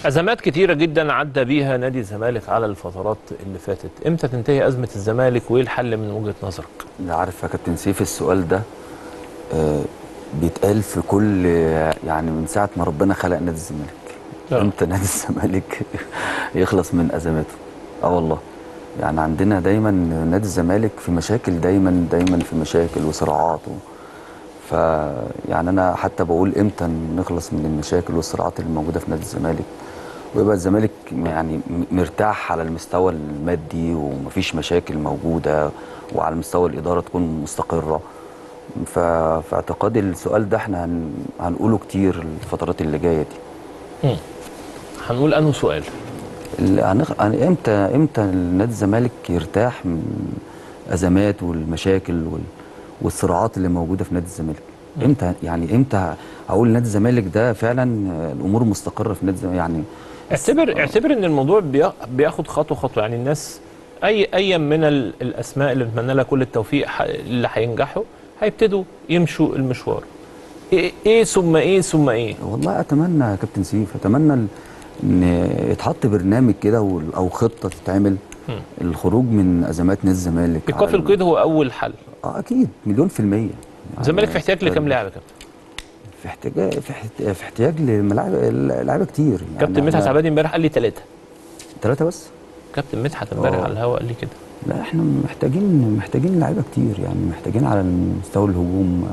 ازمات كتيره جدا عدى بيها نادي الزمالك على الفترات اللي فاتت امتى تنتهي ازمه الزمالك وايه الحل من وجهه نظرك أنا عارف يا كابتن سيف السؤال ده آه، بيتقال في كل يعني من ساعه ما ربنا خلق نادي الزمالك آه. امتى نادي الزمالك يخلص من ازماته اه والله يعني عندنا دايما نادي الزمالك في مشاكل دايما دايما في مشاكل وصراعات و... ف يعني انا حتى بقول امتى نخلص من المشاكل والصراعات اللي موجوده في نادي الزمالك ويبقى الزمالك يعني م- مرتاح على المستوى المادي ومفيش مشاكل موجوده وعلى مستوى الاداره تكون مستقره ففي اعتقادي السؤال ده احنا هن... هنقوله كتير الفترات اللي جايه دي مم. هنقول انه سؤال ال- هنخ... هن- امتى امتى نادي الزمالك يرتاح من الازمات والمشاكل وال... والصراعات اللي موجوده في نادي الزمالك امتى يعني امتى اقول نادي الزمالك ده فعلا الامور مستقره في نادي الزمالك يعني اعتبر اعتبر ان الموضوع بيا- بياخد خطوه خطوه يعني الناس اي اي من ال- الاسماء اللي بتمنى لها كل التوفيق ح- اللي هينجحوا هيبتدوا يمشوا المشوار ايه, إيه ثم ايه ثم ايه والله اتمنى يا كابتن سيف اتمنى ال- ان يتحط برنامج كده وال- او خطه تتعمل مم. الخروج من ازمات نادي الزمالك ايقاف على- القيد هو اول حل اه اكيد مليون في الميه الزمالك في احتياج لكام لاعب يا كابتن في احتياج في احت- في احتياج لملاعب لعيبه كتير يعني كابتن مدحت عبادي امبارح قال لي ثلاثه ثلاثه بس كابتن مدحت امبارح آه. على الهواء قال لي كده لا احنا محتاجين محتاجين لعيبه كتير يعني محتاجين على مستوى الهجوم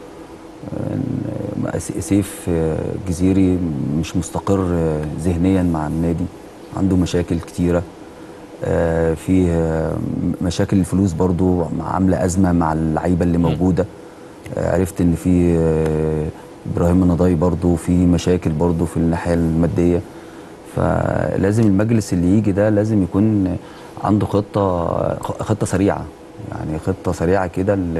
آه، س- سيف آه، جزيري مش مستقر آه، ذهنيا مع النادي عنده مشاكل كتيره آه، في آه، مشاكل الفلوس برضو عامله ازمه مع اللعيبه اللي موجوده آه، عرفت ان في آه، ابراهيم النضاي برضو في مشاكل برضو في الناحيه الماديه فلازم المجلس اللي يجي ده لازم يكون عنده خطه خطه سريعه يعني خطه سريعه كده ل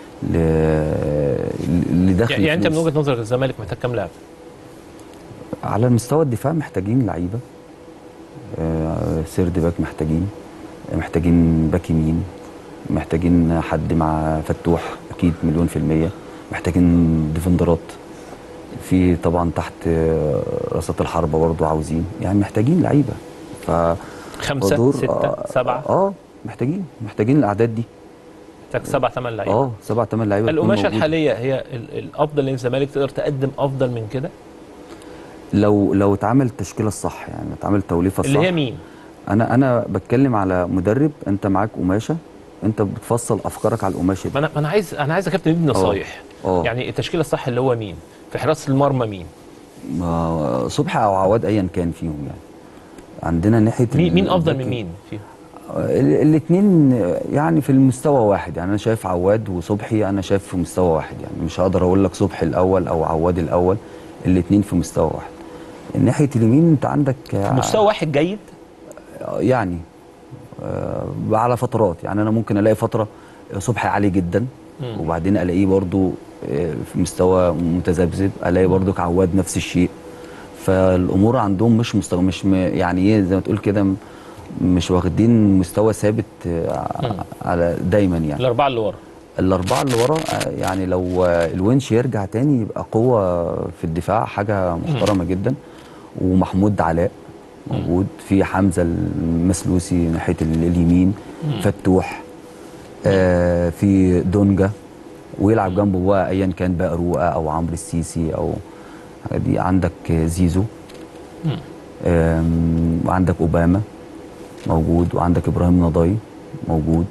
ل- لدخل يعني انت من الفلوس. وجهه نظرك الزمالك محتاج كام لاعب على مستوى الدفاع محتاجين لعيبه آه، سيرد باك محتاجين محتاجين باك يمين محتاجين حد مع فتوح اكيد مليون في الميه محتاجين ديفندرات في طبعا تحت آه، راسات الحربه برضو عاوزين يعني محتاجين لعيبه ف خمسه ودور- سته آه، سبعه اه محتاجين محتاجين الاعداد دي محتاج سبع ثمان لعيبه اه سبع ثمان لعيبه تكون القماشه موجودة. الحاليه هي ال- الافضل ان الزمالك تقدر تقدم افضل من كده لو لو اتعمل التشكيله الصح يعني اتعمل توليفه الصح اللي هي مين انا انا بتكلم على مدرب انت معاك قماشه انت بتفصل افكارك على القماشه ما دي انا ما انا عايز انا عايز يا كابتن اديني نصايح اه. يعني التشكيله الصح اللي هو مين في حراسه المرمى مين ما- صبحي او عواد ايا كان فيهم يعني عندنا ناحيه مين, مين ال- افضل من الباك- مين فيهم الاثنين يعني في المستوى واحد يعني انا شايف عواد وصبحي انا شايف في مستوى واحد يعني مش هقدر اقول لك صبحي الاول او عواد الاول الاثنين في مستوى واحد ناحيه اليمين انت عندك مستوى واحد جيد يعني آه، على فترات يعني انا ممكن الاقي فتره صبحي عالي جدا مم. وبعدين الاقيه برضو آه، في مستوى متذبذب الاقي برضو عواد نفس الشيء فالامور عندهم مش مستوى مش م- يعني ايه زي ما تقول كده م- مش واخدين مستوى ثابت آه، على دايما يعني الاربعه اللي ورا الاربعه اللي ورا آه، يعني لو آه، الونش يرجع تاني يبقى قوه في الدفاع حاجه محترمه جدا ومحمود علاء موجود في حمزه المسلوسي ناحيه ال- اليمين فتوح آه في دونجا ويلعب جنبه بقى ايا كان بقى رؤى او عمرو السيسي او دي عندك زيزو آم، وعندك اوباما موجود وعندك ابراهيم نضاي موجود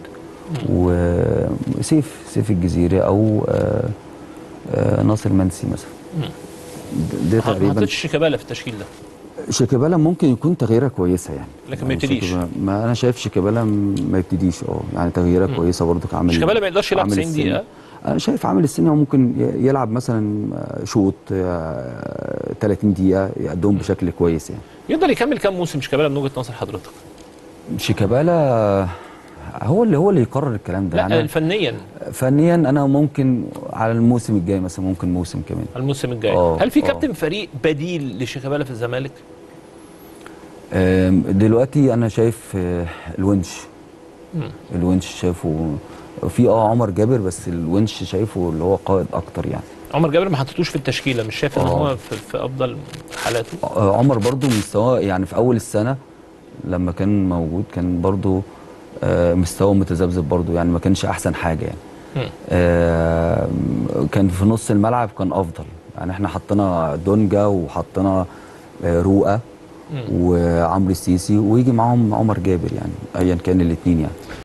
وسيف سيف الجزيري او آه، آه، ناصر منسي مثلا د- ده ما تقريبا حطيتش شيكابالا في التشكيل ده شيكابالا ممكن يكون تغييره كويسه يعني لكن ما يعني يبتديش. شيكابالا- ما انا شايف شيكابالا م- ما يبتديش اه يعني تغييره كويسه برضو كعامل شيكابالا ما يقدرش يلعب عامل 90 السن. دقيقة؟ انا شايف عامل السن هو ممكن ي- يلعب مثلا آه، شوط آه، 30 دقيقه يقدمهم بشكل كويس يعني يقدر يكمل كام موسم شيكابالا من وجهه نظر حضرتك؟ شيكابالا هو اللي هو اللي يقرر الكلام ده لا يعني فنيا فنيا انا ممكن على الموسم الجاي مثلا ممكن موسم كمان الموسم الجاي آه، هل في آه. كابتن فريق بديل لشيكابالا في الزمالك؟ آم، دلوقتي انا شايف آه، الونش الونش شايفه في اه عمر جابر بس الونش شايفه اللي هو قائد اكتر يعني عمر جابر ما حطيتوش في التشكيله مش شايف ان آه. هو في, في افضل حالاته آه، عمر برضو مستواه يعني في اول السنه لما كان موجود كان برضو آه، مستواه متذبذب برضو يعني ما كانش احسن حاجه يعني مم. آه، كان في نص الملعب كان افضل يعني احنا حطينا دونجا وحطينا آه، رؤى وعمرو السيسي ويجي معاهم عمر جابر يعني ايا كان الاثنين يعني